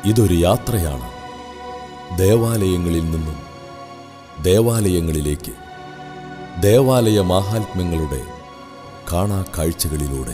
ഇതൊരു യാത്രയാണ് ദേവാലയങ്ങളിൽ നിന്നും ദേവാലയങ്ങളിലേക്ക് ദേവാലയ മാഹാത്മ്യങ്ങളുടെ കാണാ കാഴ്ചകളിലൂടെ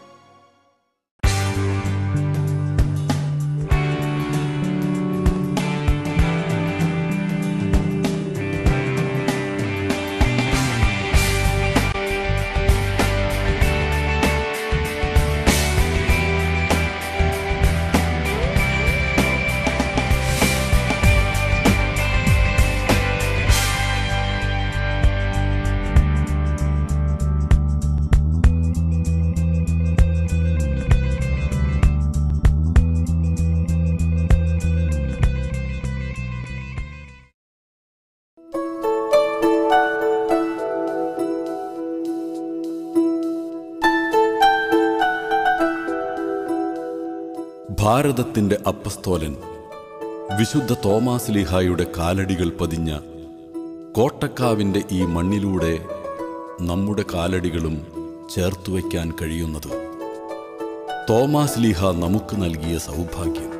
ഭാരതത്തിന്റെ അപ്പസ്തോലൻ വിശുദ്ധ തോമാസ് ലീഹായുടെ കാലടികൾ പതിഞ്ഞ കോട്ടക്കാവിന്റെ ഈ മണ്ണിലൂടെ നമ്മുടെ കാലടികളും ചേർത്തു വയ്ക്കാൻ കഴിയുന്നത് തോമാസ് ലീഹ നമുക്ക് നൽകിയ സൗഭാഗ്യം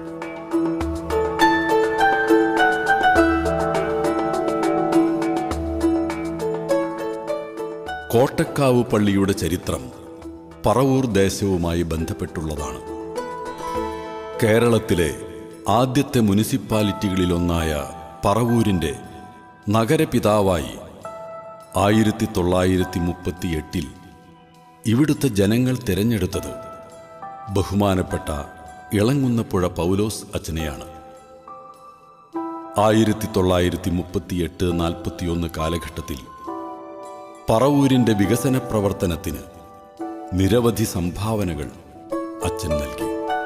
കോട്ടക്കാവ് പള്ളിയുടെ ചരിത്രം പറവൂർ ദേശവുമായി ബന്ധപ്പെട്ടുള്ളതാണ് കേരളത്തിലെ ആദ്യത്തെ മുനിസിപ്പാലിറ്റികളിലൊന്നായ പറവൂരിൻ്റെ നഗരപിതാവായി ആയിരത്തി തൊള്ളായിരത്തി മുപ്പത്തി എട്ടിൽ ഇവിടുത്തെ ജനങ്ങൾ തിരഞ്ഞെടുത്തത് ബഹുമാനപ്പെട്ട ഇളങ്ങുന്നപ്പുഴ പൗലോസ് അച്ഛനെയാണ് ആയിരത്തി തൊള്ളായിരത്തി മുപ്പത്തിയെട്ട് നാൽപ്പത്തിയൊന്ന് കാലഘട്ടത്തിൽ പറവൂരിൻ്റെ വികസന പ്രവർത്തനത്തിന് നിരവധി സംഭാവനകൾ അച്ഛൻ നൽകി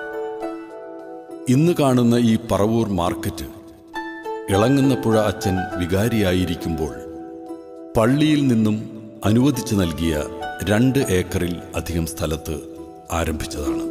ഇന്ന് കാണുന്ന ഈ പറവൂർ മാർക്കറ്റ് ഇളങ്ങുന്നപ്പുഴ അച്ഛൻ വികാരിയായിരിക്കുമ്പോൾ പള്ളിയിൽ നിന്നും അനുവദിച്ചു നൽകിയ രണ്ട് ഏക്കറിൽ അധികം സ്ഥലത്ത് ആരംഭിച്ചതാണ്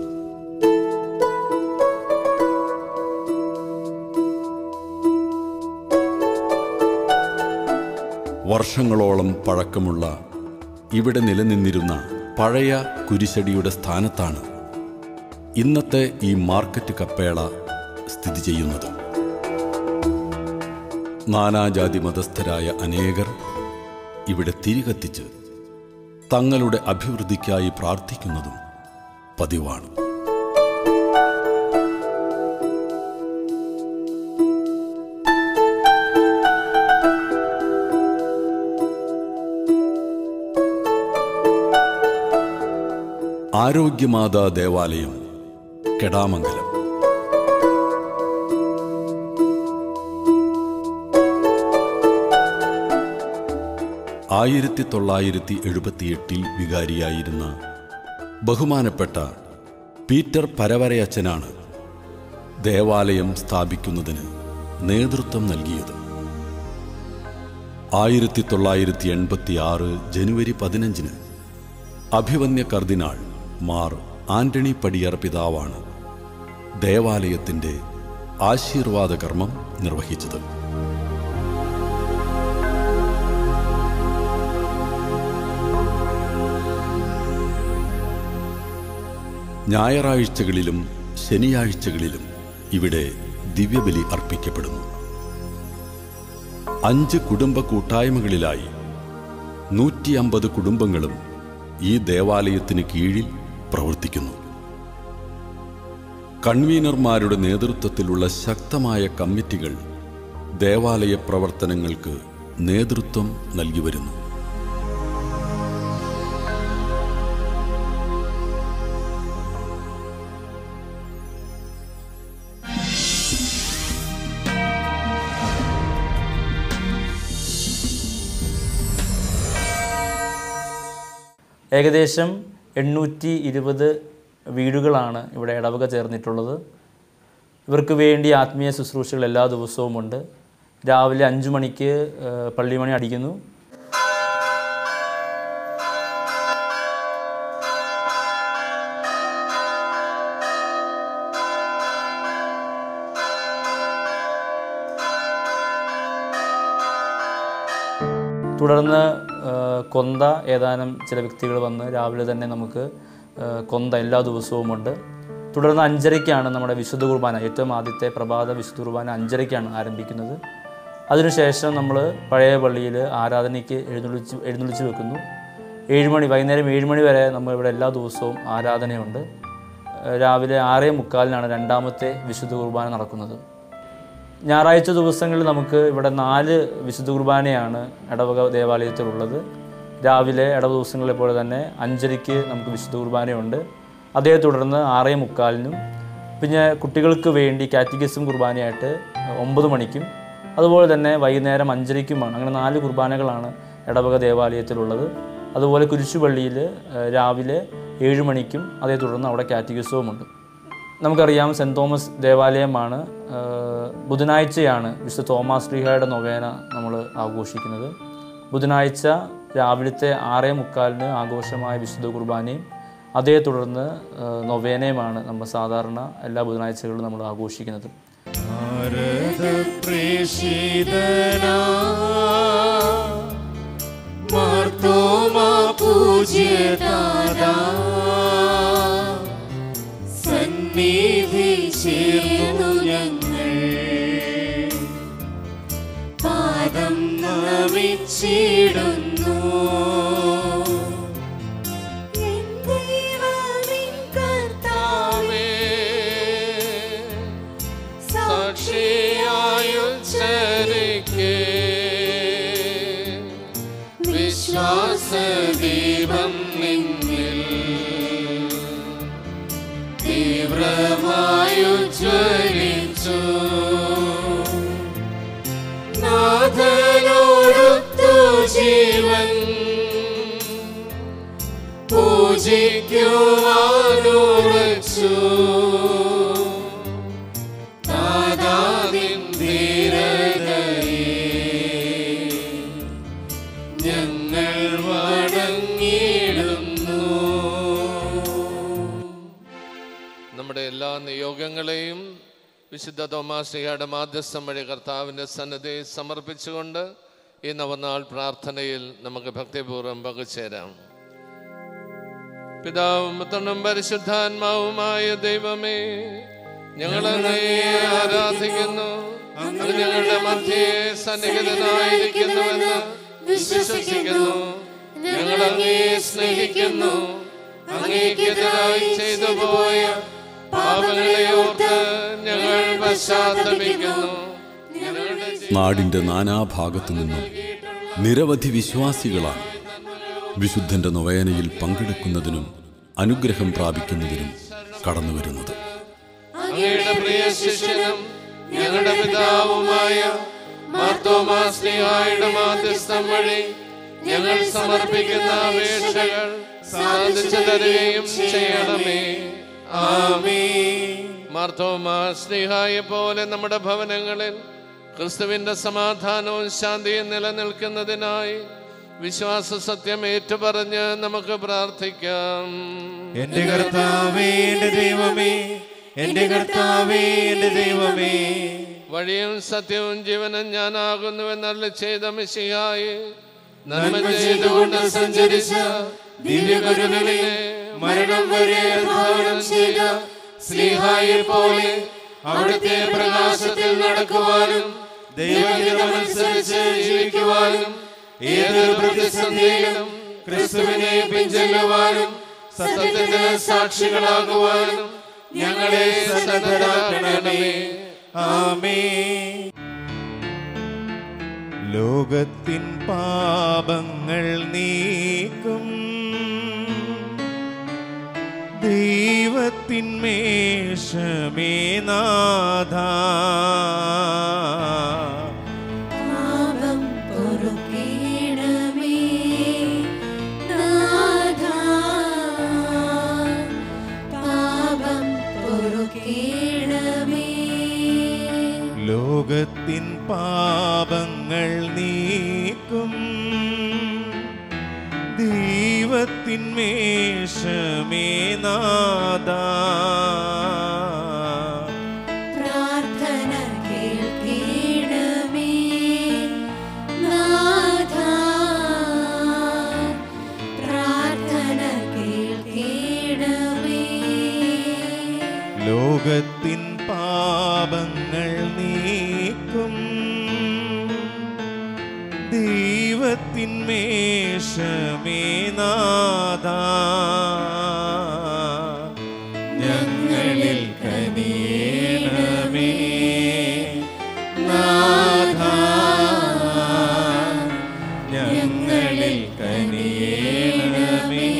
വർഷങ്ങളോളം പഴക്കമുള്ള ഇവിടെ നിലനിന്നിരുന്ന പഴയ കുരിശടിയുടെ സ്ഥാനത്താണ് ഇന്നത്തെ ഈ മാർക്കറ്റ് കപ്പേള സ്ഥിതി ചെയ്യുന്നത് നാനാജാതി മതസ്ഥരായ അനേകർ ഇവിടെ തിരികത്തിച്ച് തങ്ങളുടെ അഭിവൃദ്ധിക്കായി പ്രാർത്ഥിക്കുന്നതും പതിവാണ് ആരോഗ്യമാതാ ദേവാലയം കെടാമംഗലം ആയിരത്തി തൊള്ളായിരത്തി എഴുപത്തിയെട്ടിൽ വികാരിയായിരുന്ന ബഹുമാനപ്പെട്ട പീറ്റർ പരവരയച്ചനാണ് ദേവാലയം സ്ഥാപിക്കുന്നതിന് നേതൃത്വം നൽകിയത് ആയിരത്തി തൊള്ളായിരത്തി എൺപത്തി ആറ് ജനുവരി പതിനഞ്ചിന് അഭിവന്യ കർദിനാൾ മാർ ആന്റണി പടിയർ പിതാവാണ് ദേവാലയത്തിന്റെ ആശീർവാദ കർമ്മം നിർവഹിച്ചത് ഞായറാഴ്ചകളിലും ശനിയാഴ്ചകളിലും ഇവിടെ ദിവ്യബലി അർപ്പിക്കപ്പെടുന്നു അഞ്ച് കുടുംബ കൂട്ടായ്മകളിലായി നൂറ്റി അമ്പത് കുടുംബങ്ങളും ഈ ദേവാലയത്തിന് കീഴിൽ പ്രവർത്തിക്കുന്നു കൺവീനർമാരുടെ നേതൃത്വത്തിലുള്ള ശക്തമായ കമ്മിറ്റികൾ ദേവാലയ പ്രവർത്തനങ്ങൾക്ക് നേതൃത്വം നൽകി വരുന്നു ഏകദേശം എണ്ണൂറ്റി ഇരുപത് വീടുകളാണ് ഇവിടെ ഇടവക ചേർന്നിട്ടുള്ളത് ഇവർക്ക് വേണ്ടി ആത്മീയ ശുശ്രൂഷകൾ എല്ലാ ദിവസവും ഉണ്ട് രാവിലെ അഞ്ചു മണിക്ക് ഏഹ്, പള്ളിമണി അടിക്കുന്നു തുടർന്ന് ആ, കൊന്ത ഏതാനും ചില വ്യക്തികൾ വന്ന് രാവിലെ തന്നെ നമുക്ക് ആ, കൊന്ത എല്ലാ ദിവസവുമുണ്ട് തുടർന്ന് അഞ്ചരയ്ക്കാണ് നമ്മുടെ വിശുദ്ധ കുർബാന ഏറ്റവും ആദ്യത്തെ പ്രഭാത വിശുദ്ധ കുർബാന അഞ്ചരയ്ക്കാണ് ആരംഭിക്കുന്നത് അതിനുശേഷം നമ്മൾ പഴയ പള്ളിയിൽ ആരാധനയ്ക്ക് എഴുന്നള്ളിച്ച് എഴുന്നള്ളിച്ച് വെക്കുന്നു ഏഴ് മണി വൈകുന്നേരം ഏഴ് മണി വരെ നമ്മൾ ഇവിടെ എല്ലാ ദിവസവും ആരാധനയുണ്ട് ഏഹ് രാവിലെ ആറേ മുക്കാലിനാണ് രണ്ടാമത്തെ വിശുദ്ധ കുർബാന നടക്കുന്നത് ഞായറാഴ്ച ദിവസങ്ങളിൽ നമുക്ക് ഇവിടെ നാല് വിശുദ്ധ കുർബാനയാണ് ഇടവക ദേവാലയത്തിലുള്ളത് രാവിലെ ഇടവ ദിവസങ്ങളെ പോലെ തന്നെ അഞ്ചരയ്ക്ക് നമുക്ക് വിശുദ്ധ കുർബാനയുണ്ട് അതേ തുടർന്ന് ആറേ മുക്കാലിനും പിന്നെ കുട്ടികൾക്ക് വേണ്ടി കാറ്റഗിസം കുർബാനയായിട്ട് ഒമ്പത് മണിക്കും അതുപോലെ തന്നെ വൈകുന്നേരം അഞ്ചരയ്ക്കുമാണ് അങ്ങനെ നാല് കുർബാനകളാണ് ഇടവക ദേവാലയത്തിലുള്ളത് അതുപോലെ കുരിശുപള്ളിയിൽ ഏഹ്, രാവിലെ ഏഴ് മണിക്കും അതേ തുടർന്ന് അവിടെ കാറ്റഗിസവുമുണ്ട് നമുക്കറിയാം സെൻറ് തോമസ് ദേവാലയമാണ് ഏഹ്, ബുധനാഴ്ചയാണ് വിശുദ്ധ തോമാസ് ശ്രീഹയുടെ നൊവേന നമ്മൾ ആഘോഷിക്കുന്നത് ബുധനാഴ്ച രാവിലത്തെ ആറേ മുക്കാലിന് ആഘോഷമായ വിശുദ്ധ കുർബാനയും അതേ തുടർന്ന് ഏഹ്, നൊവേനയുമാണ് നമ്മൾ സാധാരണ എല്ലാ ബുധനാഴ്ചകളിലും നമ്മൾ ആഘോഷിക്കുന്നത് ഭാരതപ്രേഷിതനാ മാർത്തോമാ പൂജ്യതാദാ സന്നിധി ചേർന്നു ഞങ്ങൾ പാദം നമിച്ചിടുന്നു കർത്താവേ സാക്ഷിയായുച്ചരിക്കേ വിശ്വാസദീപം നിന്നിൽ തീവ്രമായുജ്വലിച്ചു നാഥനോടൊത്തു ജീവൻ പൂജിക്കുവാനുറച്ചു നാദാവിൻ ധീരതയെ ഞങ്ങൾ വണങ്ങിടുന്നു നമ്മുടെ എല്ലാ നിയോഗങ്ങളെയും വിശുദ്ധ തോമാശ്രീയുടെ മാധ്യസ്ഥം വഴി കർത്താവിൻ്റെ സന്നദ്ധി സമർപ്പിച്ചുകൊണ്ട് ഈ നവനാൾ പ്രാർത്ഥനയിൽ നമുക്ക് ഭക്തിപൂർവ്വം പങ്കുചേരാം പിതാവും പുത്രനും പരിശുദ്ധാത്മാവുമായ ദൈവമേ ഞങ്ങൾ അങ്ങയെ ആരാധിക്കുന്നു അങ്ങ് ഞങ്ങളുടെ മധ്യയെ സന്നിഹിതനായിരിക്കുന്നുവെന്ന് വിശ്വസിക്കുന്നു ഞങ്ങൾ അങ്ങയെ സ്നേഹിക്കുന്നു അങ്ങേക്കെതിരായി ചെയ്തു പോയ പാപങ്ങളെ ഓർത്ത് ഞങ്ങൾ പശ്ചാത്തപിക്കുന്നു ഞങ്ങളുടെ നാടിൻ്റെ നാനാഭാഗത്തു നിന്നും നിരവധി വിശ്വാസികളാണ് വിശുദ്ധന്റെ നൊവേനയിൽ പങ്കെടുക്കുന്നതിനും അനുഗ്രഹം പ്രാപിക്കുന്നതിനും കടന്നുവരുന്നത് അങ്ങയുടെ പ്രിയ ശിഷ്യനും ഞങ്ങളുടെ പിതാവുമായ മാർത്തോമാസ്ലിഹായുടെ മാധ്യസ്ഥം വഴി ഞങ്ങൾ സമർപ്പിക്കുന്ന അപേക്ഷകൾ സാധിച്ചു തരുകയും ചെയ്യണമേ ആമീൻ മാർത്തോമാസ്ലിഹായെ പോലെ നമ്മുടെ ഭവനങ്ങളിൽ ക്രിസ്തുവിന്റെ സമാധാനവും ശാന്തിയും നിലനിൽക്കുന്നതിനായി വിശ്വാസ സത്യം ഏറ്റുപറഞ്ഞ് നമുക്ക് പ്രാർത്ഥിക്കാം എന്റെ കർത്താവേ എന്റെ ദൈവമേ എന്റെ കർത്താവേ എന്റെ ദൈവമേ വഴിയും സത്യവും ജീവനും ഞാനാകുന്നുവെന്നല്ല ചെയ്ത മിശിഹായി നന്മ നന്മ ചെയ്തുകൊണ്ട് സഞ്ചരിച്ച ദിവ്യകരുണയിലെ മരണം വരെ അധ്വാനം ചെയ്ത സ്ലീഹായെ പോലെ അവിടുത്തെ പ്രകാശത്തിൽ നടക്കുവാനും ദൈവഹിതമനുസരിച്ച് ജീവിക്കുവാനും ഏതൊരു പ്രതിസന്ധിയിലും ക്രിസ്തുവിനെ പിഞ്ചെല്ലുവാനും സത്യത്തിന് സാക്ഷികളാകുവാനും ഞങ്ങളെ സന്നദ്ധരാക്കണമേ ആമേ ലോകത്തിൻ പാപങ്ങൾ നീക്കും ദൈവത്തിൻ മേഷമേ നാഥ പാപം പൊറുക്കേണമേ നാഥാ പാപം പൊറുക്കേണമേ ലോകത്തിൻ പാപങ്ങൾ നീക്കും ദൈവത്തിൻ മേഷമേ നാഥ പ്രാർത്ഥന കേൾക്കേണമേ നാഥാ പ്രാർത്ഥന കേൾക്കേണമേ ദൈവത്തിന്മേഷമേ നാഥ ഞങ്ങളിൽ കനിയേണമേ നാഥ ഞങ്ങളിൽ കനിയേണമേ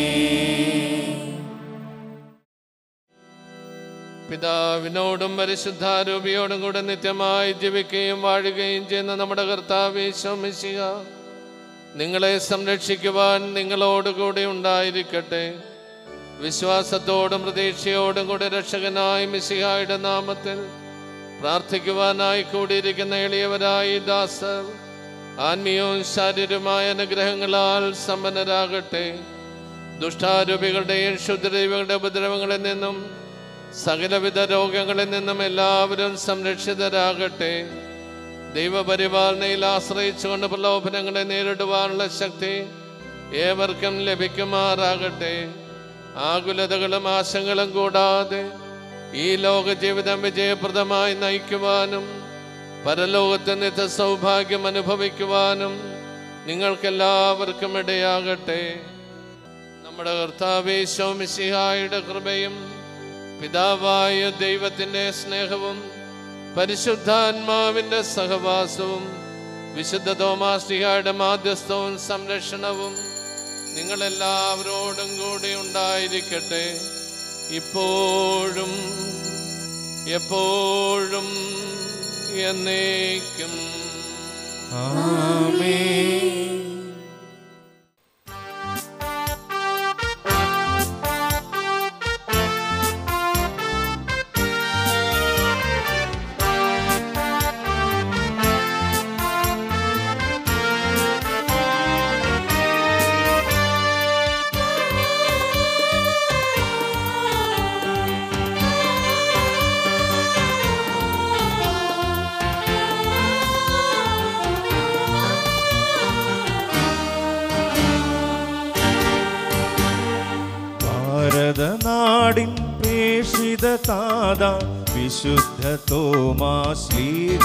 പിതാവിനോടും പരിശുദ്ധാരൂപിയോടും കൂടെ നിത്യമായി ജീവിക്കുകയും വാഴുകയും ചെയ്യുന്ന നമ്മുടെ കർത്താവ് ശോമിശിക നിങ്ങളെ സംരക്ഷിക്കുവാൻ നിങ്ങളോടുകൂടി ഉണ്ടായിരിക്കട്ടെ വിശ്വാസത്തോടും പ്രതീക്ഷയോടും കൂടി രക്ഷകനായ മിശിഹായുടെ നാമത്തിൽ പ്രാർത്ഥിക്കുവാനായി കൂടിയിരിക്കുന്ന എളിയവരായി ദാസർ ആത്മീയവും ശാരീരമായ അനുഗ്രഹങ്ങളാൽ സമ്പന്നരാകട്ടെ ദുഷ്ടാരൂപികളുടെയും ക്ഷുദ്രദൈവങ്ങളുടെ ഉപദ്രവങ്ങളിൽ നിന്നും സകലവിധ രോഗങ്ങളിൽ നിന്നും എല്ലാവരും സംരക്ഷിതരാകട്ടെ ദൈവപരിപാലനയിൽ ആശ്രയിച്ചുകൊണ്ട് പ്രലോഭനങ്ങളെ നേരിടുവാനുള്ള ശക്തി ഏവർക്കും ലഭിക്കുമാറാകട്ടെ ആകുലതകളും ആശങ്ങളും കൂടാതെ ഈ ലോക ജീവിതം വിജയപ്രദമായി നയിക്കുവാനും പരലോകത്തെ നിത്യ സൗഭാഗ്യം അനുഭവിക്കുവാനും നിങ്ങൾക്കെല്ലാവർക്കും ഇടയാകട്ടെ നമ്മുടെ കർത്താവേശോമിസിഹായുടെ കൃപയും പിതാവായ ദൈവത്തിൻ്റെ സ്നേഹവും പരിശുദ്ധാത്മാവിൻ്റെ സഹവാസവും വിശുദ്ധ തോമാശ്രീഹായുടെ മാധ്യസ്ഥവും സംരക്ഷണവും നിങ്ങളെല്ലാവരോടും കൂടി ഉണ്ടായിരിക്കട്ടെ ഇപ്പോഴും എപ്പോഴും എന്നേക്കും ഭാരതനാടിൻ പ്രേഷിത താത വിശുദ്ധ തോമാശ്ലീഹ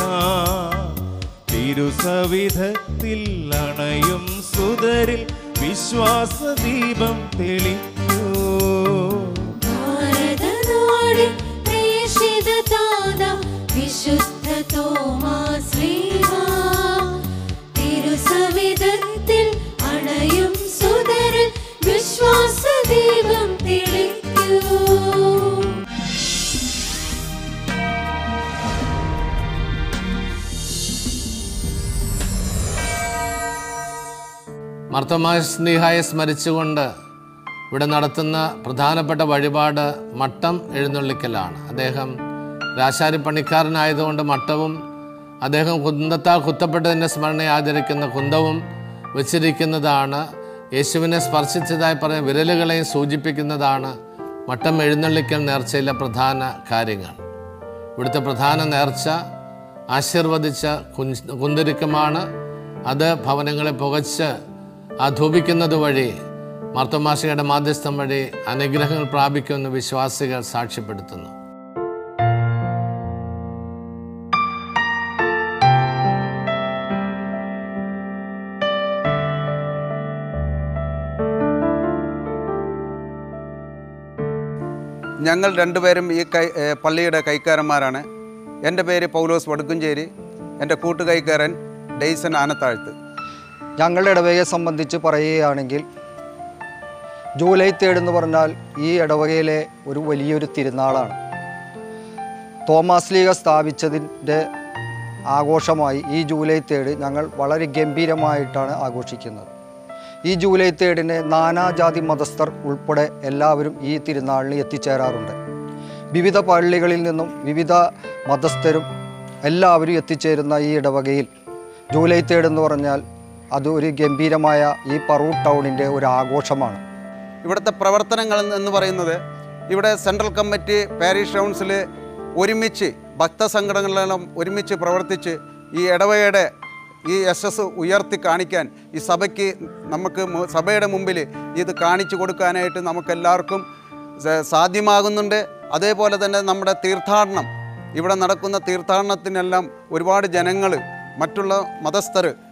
തിരുസവിധത്തിൽ അണയും സുതരിൽ വിശ്വാസദീപം തെളിക്കൂ ഭാരതനാടിൻ പ്രേഷിത താത വിശുദ്ധ തോമാശ്ലീഹ തിരുസവിധത്തിൽ അണയും സുതരിൽ വിശ്വാസദീപം തെളിക്കൂ മർത്തമായ സ്നേഹായെ സ്മരിച്ചുകൊണ്ട് ഇവിടെ നടത്തുന്ന പ്രധാനപ്പെട്ട വഴിപാട് മട്ടം എഴുന്നള്ളിക്കലാണ് അദ്ദേഹം രാശാരി പണിക്കാരനായതുകൊണ്ട് മട്ടവും അദ്ദേഹം കുന്തത്താൽ കുത്തപ്പെട്ടതിൻ്റെ സ്മരണയെ ആചരിക്കുന്ന കുന്തവും വെച്ചിരിക്കുന്നതാണ് യേശുവിനെ സ്പർശിച്ചതായി പറഞ്ഞ വിരലുകളെയും സൂചിപ്പിക്കുന്നതാണ് മട്ടം എഴുന്നള്ളിക്കൽ നേർച്ചയിലെ പ്രധാന കാര്യങ്ങൾ ഇവിടുത്തെ പ്രധാന നേർച്ച ആശീർവദിച്ച കുഞ്ച് കുന്തിരിക്കമാണ് അത് ഭവനങ്ങളെ പുകച്ച് അധൂപിക്കുന്നത് വഴി മാർത്തോമാശയുടെ മാധ്യസ്ഥം വഴി അനുഗ്രഹങ്ങൾ പ്രാപിക്കുമെന്ന് വിശ്വാസികൾ സാക്ഷ്യപ്പെടുത്തുന്നു ഞങ്ങൾ രണ്ടുപേരും ഈ കൈ ഏ, പള്ളിയുടെ കൈക്കാരന്മാരാണ് എൻ്റെ പേര് പൗലോസ് വടുക്കുംചേരി എൻ്റെ കൂട്ടുകൈക്കാരൻ ഡെയ്സൺ ആനത്താഴ്ത്ത് ഞങ്ങളുടെ ഇടവകയെ സംബന്ധിച്ച് പറയുകയാണെങ്കിൽ ജൂലൈ തേർഡ് എന്ന് പറഞ്ഞാൽ ഈ ഇടവകയിലെ ഒരു വലിയൊരു തിരുനാളാണ് തോമസ് ലീഗ സ്ഥാപിച്ചതിൻ്റെ ആഘോഷമായി ഈ ജൂലൈ തേർഡ് ഞങ്ങൾ വളരെ ഗംഭീരമായിട്ടാണ് ആഘോഷിക്കുന്നത് ഈ ജൂലൈ തേർഡിന് നാനാജാതി മതസ്ഥർ ഉൾപ്പെടെ എല്ലാവരും ഈ തിരുനാളിന് എത്തിച്ചേരാറുണ്ട് വിവിധ പള്ളികളിൽ നിന്നും വിവിധ മതസ്ഥരും എല്ലാവരും എത്തിച്ചേരുന്ന ഈ ഇടവകയിൽ ജൂലൈ തേർഡ് എന്ന് പറഞ്ഞാൽ അത് ഒരു ഗംഭീരമായ ഈ പറൂർ ടൗണിൻ്റെ ഒരു ആഘോഷമാണ് ഇവിടുത്തെ പ്രവർത്തനങ്ങൾ എന്ന് പറയുന്നത് ഇവിടെ സെൻട്രൽ കമ്മിറ്റി പാരീഷ് കൗൺസിൽ ഒരുമിച്ച് ഭക്തസംഘടനകളെല്ലാം ഒരുമിച്ച് പ്രവർത്തിച്ച് ഈ ഇടവകയുടെ ഈ യശസ് ഉയർത്തി കാണിക്കാൻ ഈ സഭയ്ക്ക് നമുക്ക് മു- സഭയുടെ മുമ്പിൽ ഇത് കാണിച്ചു കൊടുക്കാനായിട്ട് നമുക്കെല്ലാവർക്കും സ- സാധ്യമാകുന്നുണ്ട് അതേപോലെ തന്നെ നമ്മുടെ തീർത്ഥാടനം ഇവിടെ നടക്കുന്ന തീർത്ഥാടനത്തിനെല്ലാം ഒരുപാട് ജനങ്ങൾ മറ്റുള്ള മതസ്ഥർ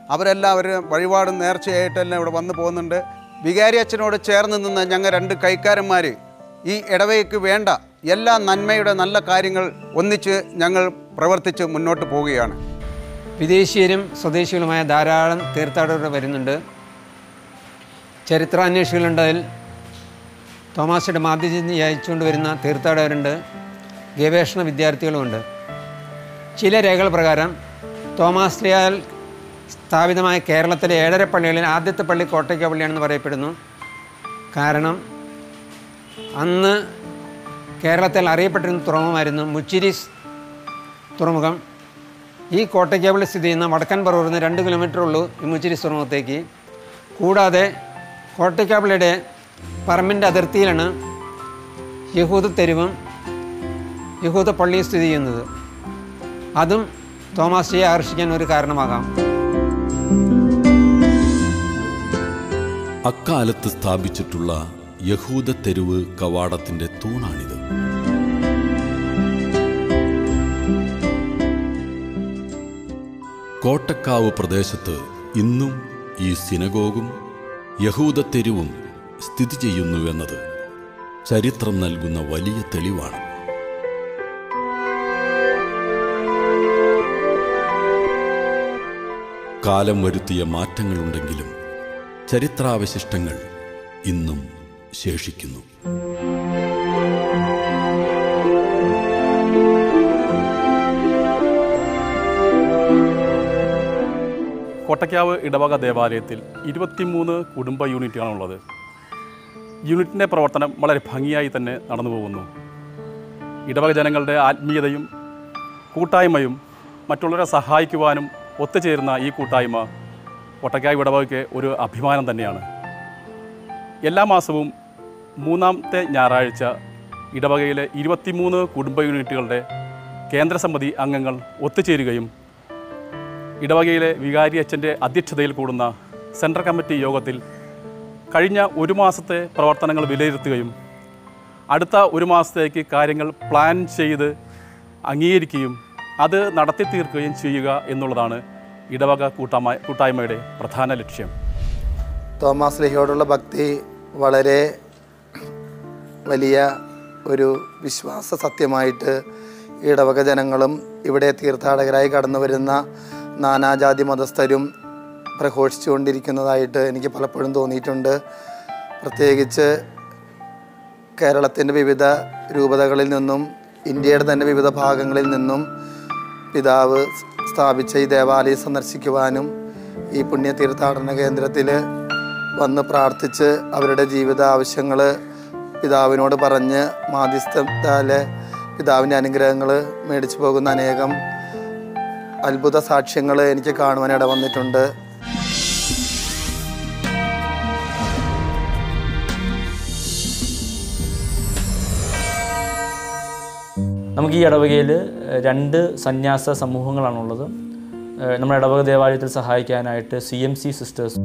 അവരെല്ലാവരും വഴിപാടും നേർച്ചയായിട്ടെല്ലാം ഇവിടെ വന്നു പോകുന്നുണ്ട് വികാരി അച്ഛനോട് ചേർന്ന് നിന്ന് ഞങ്ങൾ രണ്ട് കൈക്കാരന്മാർ ഈ ഇടവയ്ക്ക് വേണ്ട എല്ലാ നന്മയുടെ നല്ല കാര്യങ്ങൾ ഒന്നിച്ച് ഞങ്ങൾ പ്രവർത്തിച്ച് മുന്നോട്ട് പോവുകയാണ് വിദേശീയരും സ്വദേശികളുമായ ധാരാളം തീർത്ഥാടകർ വരുന്നുണ്ട് ചരിത്രാന്വേഷികളുണ്ട് അതിൽ തോമാശയുടെ മാധ്യചിന്തി അയച്ചുകൊണ്ട് വരുന്ന തീർത്ഥാടകരുണ്ട് ഗവേഷണ വിദ്യാർത്ഥികളുമുണ്ട് ചില രേഖകൾ പ്രകാരം തോമാസ് ലിയാൽ സ്ഥാപിതമായ കേരളത്തിലെ ഏഴര പള്ളികളിൽ ആദ്യത്തെ പള്ളി കോട്ടയ്ക്ക പള്ളിയാണെന്ന് പറയപ്പെടുന്നു കാരണം അന്ന് കേരളത്തിൽ അറിയപ്പെട്ടിരുന്ന തുറമുഖമായിരുന്നു മുച്ചിരിസ് തുറമുഖം ഈ കോട്ടയ്ക്കാവിളി സ്ഥിതി ചെയ്യുന്ന വടക്കൻ പറവൂരിൽ നിന്ന് രണ്ട് കിലോമീറ്റർ ഉള്ളൂ ഈ മുച്ചിരിസ് തുറമുഖത്തേക്ക് കൂടാതെ കോട്ടയ്ക്കാവിളിയുടെ പറമ്പിൻ്റെ അതിർത്തിയിലാണ് യഹൂദ തെരുവും യഹൂദ പള്ളിയും സ്ഥിതി ചെയ്യുന്നത് അതും തോമാസിയെ ആകർഷിക്കാൻ ഒരു കാരണമാകാം അക്കാലത്ത് സ്ഥാപിച്ചിട്ടുള്ള യഹൂദ തെരുവ് കവാടത്തിന്റെ തൂണാണിത് കോട്ടക്കാവ് പ്രദേശത്ത് ഇന്നും ഈ സിനഗോഗും യഹൂദ തെരുവും സ്ഥിതി ചെയ്യുന്നുവെന്നത് ചരിത്രം നൽകുന്ന വലിയ തെളിവാണ് കാലം വരുത്തിയ മാറ്റങ്ങളുണ്ടെങ്കിലും ചരിത്രാവശിഷ്ടങ്ങൾ ഇന്നും ശേഷിക്കുന്നു കോട്ടയ്ക്കാവ് ഇടവക ദേവാലയത്തിൽ ഇരുപത്തിമൂന്ന് കുടുംബ യൂണിറ്റുകളാണുള്ളത് യൂണിറ്റിൻ്റെ പ്രവർത്തനം വളരെ ഭംഗിയായി തന്നെ നടന്നു പോകുന്നു ഇടവക ജനങ്ങളുടെ ആത്മീയതയും കൂട്ടായ്മയും മറ്റുള്ളവരെ സഹായിക്കുവാനും ഒത്തുചേരുന്ന ഈ കൂട്ടായ്മ കോട്ടയ്ക്കാവ് ഇടവകയ്ക്ക് ഒരു അഭിമാനം തന്നെയാണ് എല്ലാ മാസവും മൂന്നാമത്തെ ഞായറാഴ്ച ഇടവകയിലെ ഇരുപത്തിമൂന്ന് കുടുംബ യൂണിറ്റുകളുടെ കേന്ദ്രസമിതി അംഗങ്ങൾ ഒത്തുചേരുകയും ഇടവകയിലെ വികാരി അച്ഛൻ്റെ അധ്യക്ഷതയിൽ കൂടുന്ന സെൻട്രൽ കമ്മിറ്റി യോഗത്തിൽ കഴിഞ്ഞ ഒരു മാസത്തെ പ്രവർത്തനങ്ങൾ വിലയിരുത്തുകയും അടുത്ത ഒരു മാസത്തേക്ക് കാര്യങ്ങൾ പ്ലാൻ ചെയ്ത് അംഗീകരിക്കുകയും അത് നടത്തി തീർക്കുകയും ചെയ്യുക എന്നുള്ളതാണ് ഇടവക കൂട്ടായ്മ കൂട്ടായ്മയുടെ പ്രധാന ലക്ഷ്യം തോമാസ് ലിഹയോടുള്ള ഭക്തി വളരെ വലിയ ഒരു വിശ്വാസ സത്യമായിട്ട് ഈ ഇടവക ജനങ്ങളും ഇവിടെ തീർത്ഥാടകരായി കടന്നു വരുന്ന നാനാജാതി മതസ്ഥരും പ്രഘോഷിച്ചുകൊണ്ടിരിക്കുന്നതായിട്ട് എനിക്ക് പലപ്പോഴും തോന്നിയിട്ടുണ്ട് പ്രത്യേകിച്ച് കേരളത്തിൻ്റെ വിവിധ രൂപതകളിൽ നിന്നും ഇന്ത്യയുടെ തന്നെ വിവിധ ഭാഗങ്ങളിൽ നിന്നും പിതാവ് സ്ഥാപിച്ച ഈ ദേവാലയം സന്ദർശിക്കുവാനും ഈ പുണ്യ തീർത്ഥാടന കേന്ദ്രത്തിൽ വന്ന് പ്രാർത്ഥിച്ച് അവരുടെ ജീവിത ആവശ്യങ്ങൾ പിതാവിനോട് പറഞ്ഞ് മാധ്യസ്ഥത്താലെ പിതാവിൻ്റെ അനുഗ്രഹങ്ങൾ മേടിച്ചു പോകുന്ന അനേകം അത്ഭുത സാക്ഷ്യങ്ങൾ എനിക്ക് കാണുവാൻ ഇടവന്നിട്ടുണ്ട് നമുക്ക് ഈ ഇടവകയിൽ രണ്ട് സന്യാസ സമൂഹങ്ങളാണുള്ളത് ഏഹ് നമ്മുടെ ഇടവക ദേവാലയത്തിൽ സഹായിക്കാനായിട്ട് സി എം സി സിസ്റ്റേഴ്സ്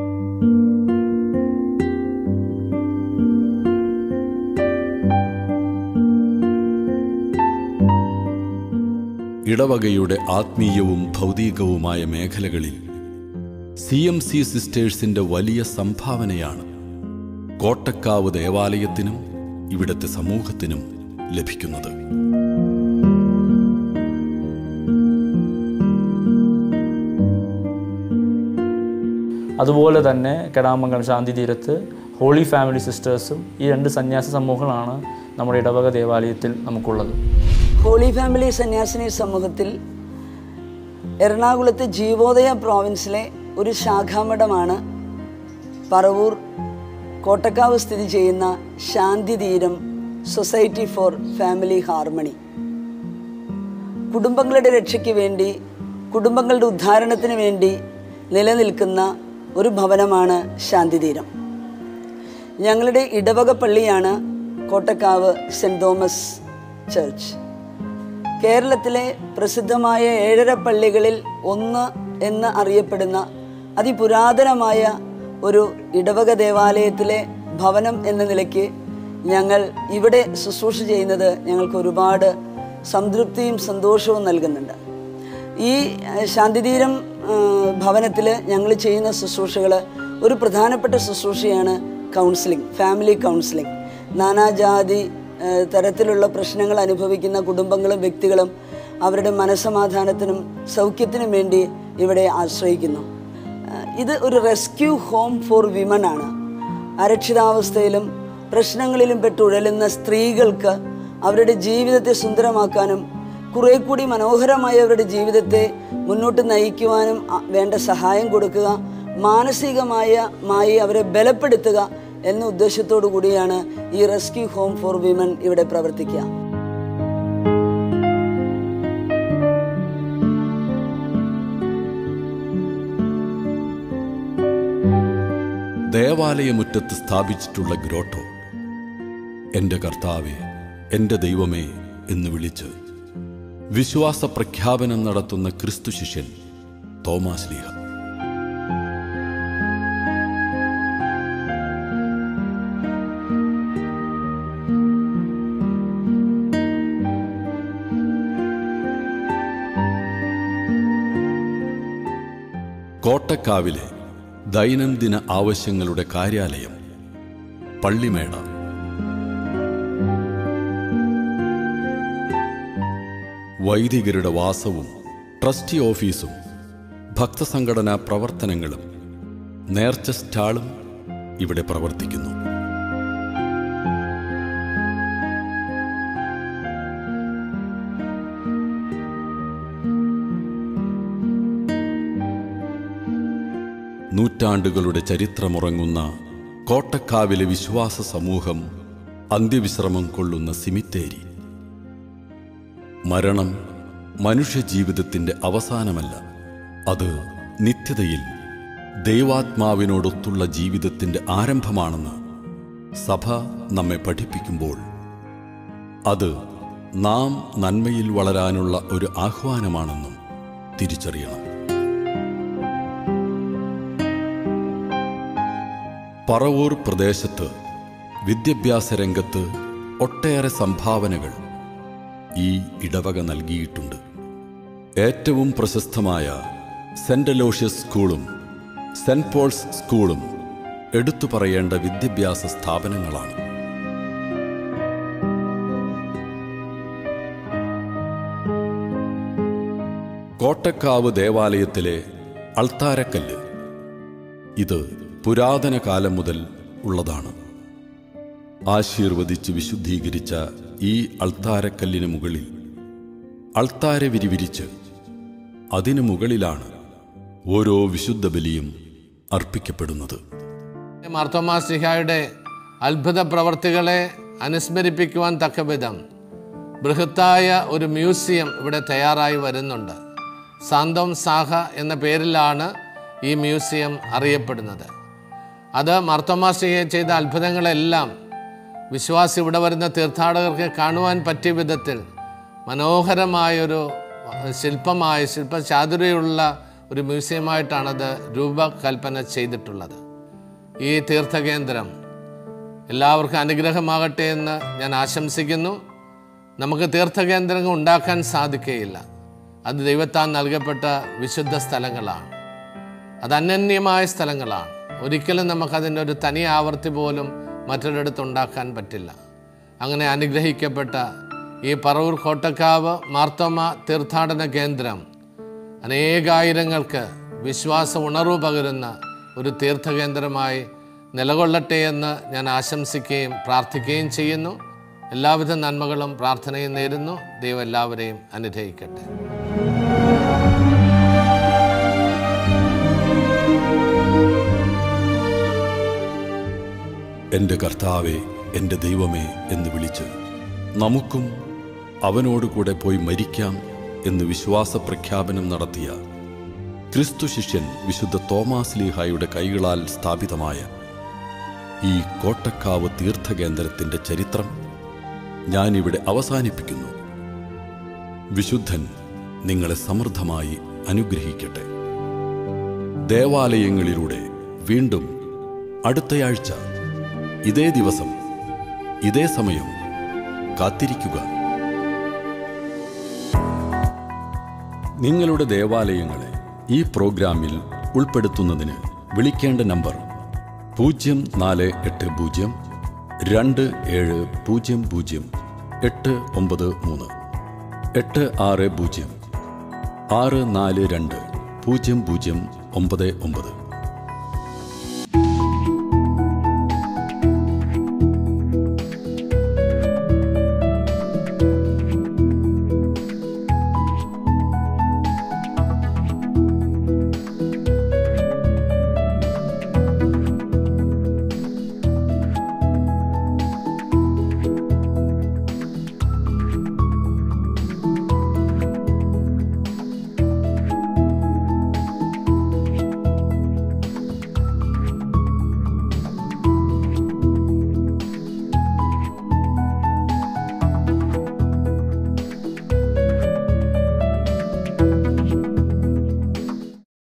ഇടവകയുടെ ആത്മീയവും ഭൗതികവുമായ മേഖലകളിൽ സി എം സി സിസ്റ്റേഴ്സിന്റെ വലിയ സംഭാവനയാണ് കോട്ടക്കാവ് ദേവാലയത്തിനും ഇവിടുത്തെ സമൂഹത്തിനും ലഭിക്കുന്നത് അതുപോലെ തന്നെ കെടാമംഗലം ശാന്തി തീരത്ത് ഹോളി ഫാമിലി സിസ്റ്റേഴ്സും ഈ രണ്ട് സന്യാസ സമൂഹങ്ങളാണ് നമ്മുടെ ഇടവക ദേവാലയത്തിൽ നമുക്കുള്ളത് ഹോളി ഫാമിലി സന്യാസിനി സമൂഹത്തിൽ എറണാകുളത്ത് ജീവോദയ പ്രോവിൻസിലെ ഒരു ശാഖാമഠമാണ് പറവൂർ കോട്ടക്കാവ് സ്ഥിതി ചെയ്യുന്ന Shanthitheeram society for family harmony കുടുംബങ്ങളുടെ രക്ഷയ്ക്ക് വേണ്ടി കുടുംബങ്ങളുടെ ഉദ്ധാരണത്തിന് വേണ്ടി നിലനിൽക്കുന്ന ഒരു ഭവനമാണ് ശാന്തിതീരം ഞങ്ങളുടെ ഇടവക പള്ളിയാണ് കോട്ടക്കാവ് സെൻറ് തോമസ് ചർച്ച് കേരളത്തിലെ പ്രസിദ്ധമായ ഏഴര പള്ളികളിൽ ഒന്ന് എന്ന് അറിയപ്പെടുന്ന അതിപുരാതനമായ ഒരു ഇടവക ദേവാലയത്തിലെ ഭവനം എന്ന നിലയ്ക്ക് ഞങ്ങൾ ഇവിടെ ശുശ്രൂഷ ചെയ്യുന്നത് ഞങ്ങൾക്ക് ഒരുപാട് സംതൃപ്തിയും സന്തോഷവും നൽകുന്നുണ്ട് ഈ ഏഹ്, ശാന്തിതീരം ഏഹ്, ഭവനത്തിൽ ഞങ്ങൾ ചെയ്യുന്ന ശുശ്രൂഷകൾ ഒരു പ്രധാനപ്പെട്ട ശുശ്രൂഷയാണ് കൗൺസിലിംഗ് ഫാമിലി കൗൺസിലിംഗ് നാനാജാതി ആ, തരത്തിലുള്ള പ്രശ്നങ്ങൾ അനുഭവിക്കുന്ന കുടുംബങ്ങളും വ്യക്തികളും അവരുടെ മനസമാധാനത്തിനും സൗഖ്യത്തിനും വേണ്ടി ഇവിടെ ആശ്രയിക്കുന്നു ആ, ഇത് ഒരു റെസ്ക്യൂ ഹോം ഫോർ വിമൺ ആണ് അരക്ഷിതാവസ്ഥയിലും പ്രശ്നങ്ങളിലും പെട്ടുഴലുന്ന സ്ത്രീകൾക്ക് അവരുടെ ജീവിതത്തെ സുന്ദരമാക്കാനും കുറെ കൂടി മനോഹരമായ അവരുടെ ജീവിതത്തെ മുന്നോട്ട് നയിക്കുവാനും അ- വേണ്ട സഹായം കൊടുക്കുക മാനസികമായ മായി അവരെ ബലപ്പെടുത്തുക എന്ന ഉദ്ദേശത്തോടു കൂടിയാണ് ഈ റെസ്ക്യൂ ഹോം ഫോർ വിമൻ ഇവിടെ പ്രവർത്തിക്കുക ദേവാലയമുറ്റത്ത് സ്ഥാപിച്ചിട്ടുള്ള ഗ്രോട്ടോ എൻ്റെ കർത്താവെ എൻ്റെ ദൈവമേ എന്ന് വിളിച്ച് വിശ്വാസ പ്രഖ്യാപനം നടത്തുന്ന ക്രിസ്തു ശിഷ്യൻ തോമാസ് ലീഹ കോട്ടക്കാവിലെ ദൈനംദിന ആവശ്യങ്ങളുടെ കാര്യാലയം പള്ളിമേട വൈദികരുടെ വാസവും ട്രസ്റ്റി ഓഫീസും ഭക്തസംഘടനാ പ്രവർത്തനങ്ങളും നേർച്ച സ്റ്റാളും ഇവിടെ പ്രവർത്തിക്കുന്നു നൂറ്റാണ്ടുകളുടെ ചരിത്രമുറങ്ങുന്ന കോട്ടക്കാവിലെ വിശ്വാസ സമൂഹം അന്ത്യവിശ്രമം കൊള്ളുന്ന സിമിത്തേരി മരണം മനുഷ്യജീവിതത്തിന്റെ അവസാനമല്ല അത് നിത്യതയിൽ ദൈവാത്മാവിനോടൊത്തുള്ള ജീവിതത്തിന്റെ ആരംഭമാണെന്ന് സഭ നമ്മെ പഠിപ്പിക്കുമ്പോൾ അത് നാം നന്മയിൽ വളരാനുള്ള ഒരു ആഹ്വാനമാണെന്നും തിരിച്ചറിയണം പറവൂർ പ്രദേശത്ത് വിദ്യാഭ്യാസ രംഗത്ത് ഒട്ടേറെ സംഭാവനകൾ ഈ ഇടവക നൽകിയിട്ടുണ്ട് ഏറ്റവും പ്രശസ്തമായ സെന്റ് അലോഷ്യസ് സ്കൂളും സെന്റ് പോൾസ് സ്കൂളും എടുത്തു പറയേണ്ട വിദ്യാഭ്യാസ സ്ഥാപനങ്ങളാണ് കോട്ടക്കാവ് ദേവാലയത്തിലെ അൾത്താരക്കല്ല് ഇത് പുരാതന കാലം മുതൽ ഉള്ളതാണ് ആശീർവദിച്ച് വിശുദ്ധീകരിച്ച ഈ അൾത്താരക്കല്ലിന് മുകളിൽ അൾത്താര വിരിവിരിച്ച് അതിനു മുകളിലാണ് ഓരോ വിശുദ്ധ ബലിയും അർപ്പിക്കപ്പെടുന്നത് മാർത്തോമാസിഹായുടെ അത്ഭുത പ്രവർത്തികളെ അനുസ്മരിപ്പിക്കുവാൻ തക്കവിധം ബൃഹത്തായ ഒരു മ്യൂസിയം ഇവിടെ തയ്യാറായി വരുന്നുണ്ട് സാന്തോം സാഹ എന്ന പേരിലാണ് ഈ മ്യൂസിയം അറിയപ്പെടുന്നത് അത് മാർത്തോമാസിഹയെ ചെയ്ത അത്ഭുതങ്ങളെല്ലാം വിശ്വാസി ഇവിടെ വരുന്ന തീർത്ഥാടകർക്ക് കാണുവാൻ പറ്റിയ വിധത്തിൽ മനോഹരമായൊരു ശില്പമായ ശില്പചാതുര്യമുള്ള ഒരു മ്യൂസിയമായിട്ടാണത് രൂപകൽപ്പന ചെയ്തിട്ടുള്ളത് ഈ തീർത്ഥകേന്ദ്രം എല്ലാവർക്കും അനുഗ്രഹമാകട്ടെ എന്ന് ഞാൻ ആശംസിക്കുന്നു നമുക്ക് തീർത്ഥകേന്ദ്രങ്ങൾ ഉണ്ടാക്കാൻ സാധിക്കുകയില്ല അത് ദൈവത്താൽ നൽകപ്പെട്ട വിശുദ്ധ സ്ഥലങ്ങളാണ് അത് അനന്യമായ സ്ഥലങ്ങളാണ് ഒരിക്കലും നമുക്കതിൻ്റെ ഒരു തനി ആവർത്തി പോലും മറ്റൊരിടത്ത് ഉണ്ടാക്കാൻ പറ്റില്ല അങ്ങനെ അനുഗ്രഹിക്കപ്പെട്ട ഈ പറവൂർ കോട്ടക്കാവ് മാർത്തോമ തീർത്ഥാടന കേന്ദ്രം അനേകായിരങ്ങൾക്ക് വിശ്വാസ ഉണർവ് പകരുന്ന ഒരു തീർത്ഥകേന്ദ്രമായി നിലകൊള്ളട്ടെ എന്ന് ഞാൻ ആശംസിക്കുകയും പ്രാർത്ഥിക്കുകയും ചെയ്യുന്നു എല്ലാവിധ നന്മകളും പ്രാർത്ഥനയും നേരുന്നു ദൈവം എല്ലാവരെയും അനുഗ്രഹിക്കട്ടെ എൻ്റെ കർത്താവെ എൻ്റെ ദൈവമേ എന്ന് വിളിച്ച് നമുക്കും അവനോടുകൂടെ പോയി മരിക്കാം എന്ന് വിശ്വാസ പ്രഖ്യാപനം നടത്തിയ ക്രിസ്തു ശിഷ്യൻ വിശുദ്ധ തോമാസ് ലീഹായുടെ കൈകളാൽ സ്ഥാപിതമായ ഈ കോട്ടക്കാവ് തീർത്ഥകേന്ദ്രത്തിൻ്റെ ചരിത്രം ഞാനിവിടെ അവസാനിപ്പിക്കുന്നു വിശുദ്ധൻ നിങ്ങളെ സമൃദ്ധമായി അനുഗ്രഹിക്കട്ടെ ദേവാലയങ്ങളിലൂടെ വീണ്ടും അടുത്തയാഴ്ച ഇതേ ദിവസം ഇതേ സമയം കാത്തിരിക്കുക നിങ്ങളുടെ ദേവാലയങ്ങളെ ഈ പ്രോഗ്രാമിൽ ഉൾപ്പെടുത്തുന്നതിന് വിളിക്കേണ്ട നമ്പർ പൂജ്യം നാല് എട്ട് പൂജ്യം രണ്ട് ഏഴ് പൂജ്യം പൂജ്യം എട്ട് ഒമ്പത് മൂന്ന് എട്ട് ആറ് പൂജ്യം ആറ് നാല് രണ്ട് പൂജ്യം പൂജ്യം ഒമ്പത് ഒമ്പത്